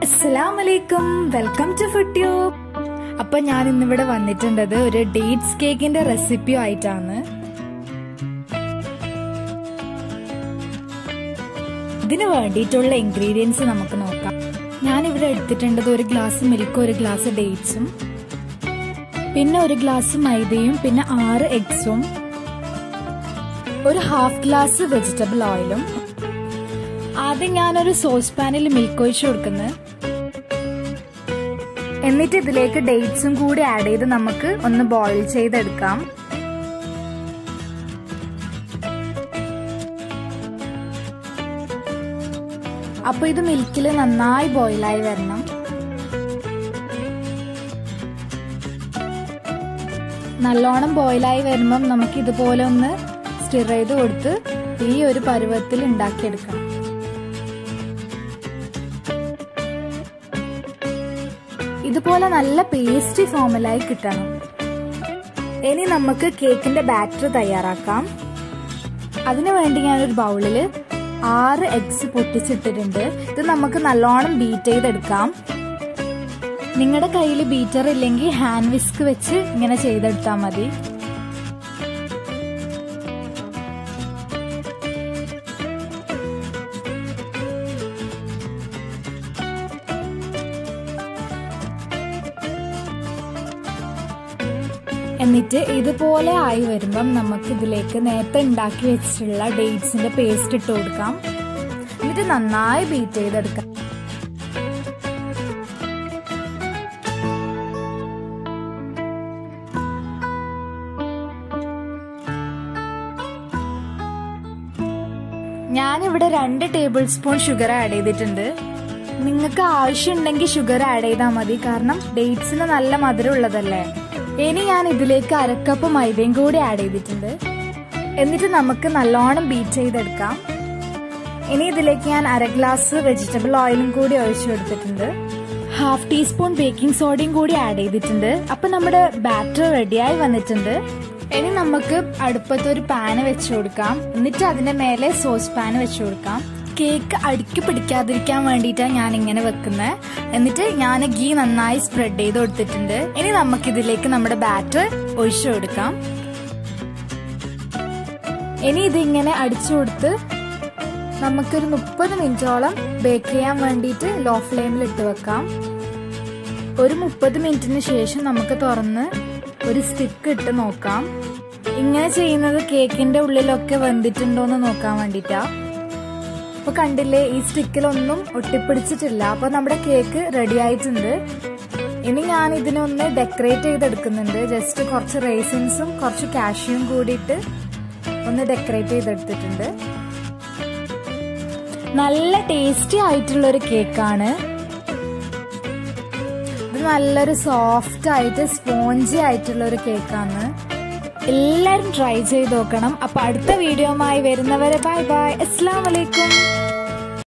അസ്സലാമലൈക്കും welcome to food tube അപ്പൊ ഞാൻ ഇന്നിവിടെ വന്നിട്ടുണ്ടത് ഒരു ഡേറ്റ്സ് കേക്കിന്റെ റെസിപ്പി ആയിട്ടാണ് ഇതിന് വേണ്ടിയിട്ടുള്ള ഇൻഗ്രീഡിയൻസ് നമുക്ക് നോക്കാം ഞാൻ ഇവിടെ എടുത്തിട്ടുണ്ടത് ഒരു ഗ്ലാസ് മിൽക്കും ഒരു ഗ്ലാസ് ഡേറ്റ്സും പിന്നെ ഒരു ഗ്ലാസ് മൈദയും പിന്നെ ആറ് എഗ്സും ഒരു ഹാഫ് ഗ്ലാസ് വെജിറ്റബിൾ ഓയിലും ആദ്യം ഞാനൊരു സോസ് പാനിൽ മിൽക്ക് ഒഴിച്ചു കൊടുക്കുന്നത് എന്നിട്ട് ഇതിലേക്ക് ഡേറ്റ്സും കൂടി ആഡ് ചെയ്ത് നമുക്ക് ഒന്ന് ബോയിൽ ചെയ്തെടുക്കാം അപ്പൊ ഇത് മിൽക്കിൽ നന്നായി ബോയിലായി വരണം നല്ലോണം ബോയിലായി വരുമ്പം നമുക്ക് ഇതുപോലെ ഒന്ന് സ്റ്റിർ ചെയ്ത് കൊടുത്ത് ഈ ഒരു പരുവത്തിൽ ഉണ്ടാക്കിയെടുക്കാം ഇതുപോലെ നല്ല പേസ്റ്റി ഫോമിലായി കിട്ടണം ഇനി നമുക്ക് കേക്കിന്റെ ബാറ്റർ തയ്യാറാക്കാം അതിനു വേണ്ടി ഞാനൊരു ബൗളില് ആറ് എഗ്സ് പൊട്ടിച്ചിട്ടിട്ടുണ്ട് ഇത് നമുക്ക് നല്ലോണം ബീറ്റ് ചെയ്തെടുക്കാം നിങ്ങളുടെ കയ്യിൽ ബീറ്റർ ഇല്ലെങ്കിൽ ഹാൻഡ് വിസ്ക് വെച്ച് ഇങ്ങനെ ചെയ്തെടുത്താൽ മതി എന്നിട്ട് ഇതുപോലെ ആയി വരുമ്പം നമുക്ക് ഇതിലേക്ക് നേരത്തെ ഉണ്ടാക്കി വെച്ചിട്ടുള്ള ഡേറ്റ്സിന്റെ പേസ്റ്റ് ഇട്ട് കൊടുക്കാം എന്നിട്ട് നന്നായി ബീറ്റ് ചെയ്തെടുക്കാം ഞാനിവിടെ രണ്ട് ടേബിൾ സ്പൂൺ ഷുഗർ ആഡ് ചെയ്തിട്ടുണ്ട് നിങ്ങൾക്ക് ആവശ്യമുണ്ടെങ്കിൽ ഷുഗർ ആഡ് ചെയ്താൽ മതി കാരണം ഡേറ്റ്സിന് നല്ല മധുരം ഉള്ളതല്ലേ ഇനി ഞാൻ ഇതിലേക്ക് അരക്കപ്പ് മൈദയും കൂടി ആഡ് ചെയ്തിട്ടുണ്ട് എന്നിട്ട് നമുക്ക് നല്ലോണം ബീറ്റ് ചെയ്തെടുക്കാം ഇനി ഇതിലേക്ക് ഞാൻ അര ഗ്ലാസ് വെജിറ്റബിൾ ഓയിലും കൂടി ഒഴിച്ചു കൊടുത്തിട്ടുണ്ട് ഹാഫ് ടീസ്പൂൺ ബേക്കിംഗ് സോഡയും കൂടി ആഡ് ചെയ്തിട്ടുണ്ട് അപ്പൊ നമ്മുടെ ബാറ്റർ റെഡിയായി വന്നിട്ടുണ്ട് ഇനി നമുക്ക് അടുപ്പത്ത് ഒരു പാന് വെച്ചു കൊടുക്കാം എന്നിട്ട് അതിന്റെ മേലെ സോസ് പാന് വെച്ചു കൊടുക്കാം കേക്ക് അടുക്കി പിടിക്കാതിരിക്കാൻ വേണ്ടിയിട്ടാണ് ഞാൻ ഇങ്ങനെ വെക്കുന്നത് എന്നിട്ട് ഞാൻ ഗീ നന്നായി സ്പ്രെഡ് ചെയ്ത് കൊടുത്തിട്ടുണ്ട് ഇനി നമുക്ക് ഇതിലേക്ക് നമ്മുടെ ബാറ്റർ ഒഴിച്ചു കൊടുക്കാം ഇനി ഇതിങ്ങനെ അടിച്ചു കൊടുത്ത് നമുക്കൊരു മുപ്പത് മിനിറ്റോളം ബേക്ക് ചെയ്യാൻ വേണ്ടിയിട്ട് ലോ ഫ്ലെയിമിൽ ഇട്ട് വെക്കാം ഒരു മുപ്പത് മിനിറ്റിന് ശേഷം നമുക്ക് തുറന്ന് ഒരു സ്റ്റിക്ക് ഇട്ട് നോക്കാം ഇങ്ങനെ ചെയ്യുന്നത് കേക്കിന്റെ ഉള്ളിലൊക്കെ വെന്തിട്ടുണ്ടോന്ന് നോക്കാൻ വേണ്ടിട്ടാ അപ്പൊ കണ്ടില്ലേ ഈ സ്റ്റിക്കിലൊന്നും ഒട്ടിപ്പിടിച്ചിട്ടില്ല അപ്പൊ നമ്മുടെ കേക്ക് റെഡി ആയിട്ടുണ്ട് ഇനി ഞാൻ ഇതിനൊന്ന് ഡെക്കറേറ്റ് ചെയ്തെടുക്കുന്നുണ്ട് ജസ്റ്റ് കുറച്ച് റേസിൻസും കുറച്ച് കാഷ്യൂം കൂടിയിട്ട് ഒന്ന് ഡെക്കറേറ്റ് ചെയ്തെടുത്തിട്ടുണ്ട് നല്ല ടേസ്റ്റി ആയിട്ടുള്ള ഒരു കേക്കാണ് ഇത് നല്ലൊരു സോഫ്റ്റ് ആയിട്ട് സ്പോഞ്ചി ആയിട്ടുള്ള ഒരു കേക്കാണ് എല്ലാരും ട്രൈ ചെയ്ത് നോക്കണം അപ്പൊ അടുത്ത വീഡിയോമായി വരുന്നവരെ ബൈ ബൈ അസ്സാം വലൈക്കും